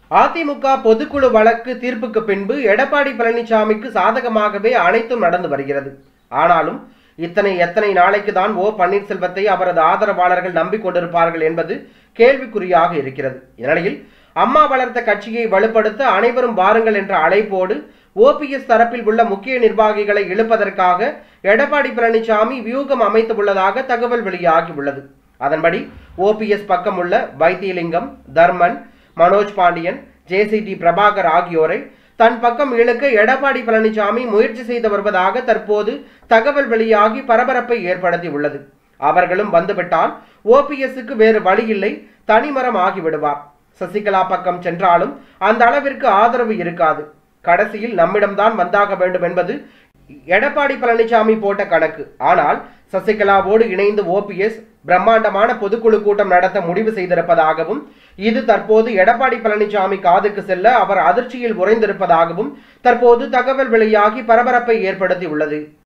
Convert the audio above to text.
அதிமுக பொதுக்குழு வழக்கு தீர்ப்புக்கு பின்பு எடப்பாடி பழனிசாமிக்கு சாதகமாகவே அனைத்தும் நடந்து வருகிறது ஆனாலும் இத்தனை எத்தனை நாளைக்கு தான் ஓ பன்னீர்செல்வத்தை அவரது ஆதரவாளர்கள் நம்பிக்கொண்டிருப்பார்கள் என்பது கேள்விக்குறியாக இருக்கிறது இந்நிலையில் அம்மா வளர்த்த கட்சியை வலுப்படுத்த அனைவரும் வாருங்கள் என்ற அழைப்போடு ஓபிஎஸ் தரப்பில் உள்ள முக்கிய நிர்வாகிகளை இழுப்பதற்காக எடப்பாடி பழனிசாமி வியூகம் அமைத்துள்ளதாக தகவல் வெளியாகி உள்ளது அதன்படி ஓபிஎஸ் பக்கம் உள்ள வைத்தியலிங்கம் தர்மன் மனோஜ் பாண்டியன் ஜேசிடி பிரபாகர் ஆகியோரை தன் பக்கம் இழுக்க எடப்பாடி பழனிசாமி முயற்சி செய்து வருவதாக தற்போது தகவல் வெளியாகி பரபரப்பை ஏற்படுத்தி உள்ளது அவர்களும் வந்துவிட்டால் ஓபிஎஸ்க்கு வேறு வழியில்லை தனிமரம் ஆகிவிடுவார் சசிகலா பக்கம் சென்றாலும் அந்த அளவிற்கு ஆதரவு இருக்காது கடைசியில் நம்மிடம்தான் வந்தாக வேண்டும் என்பது எடப்பாடி பழனிசாமி போட்ட கணக்கு ஆனால் சசிகலாவோடு இணைந்து ஓபிஎஸ் பிரம்மாண்டமான பொதுக்குழு கூட்டம் நடத்த முடிவு செய்திருப்பதாகவும் இது தற்போது எடப்பாடி பழனிசாமி காதுக்கு செல்ல அவர் அதிர்ச்சியில் உறைந்திருப்பதாகவும் தற்போது தகவல் வெளியாகி பரபரப்பை ஏற்படுத்தி உள்ளது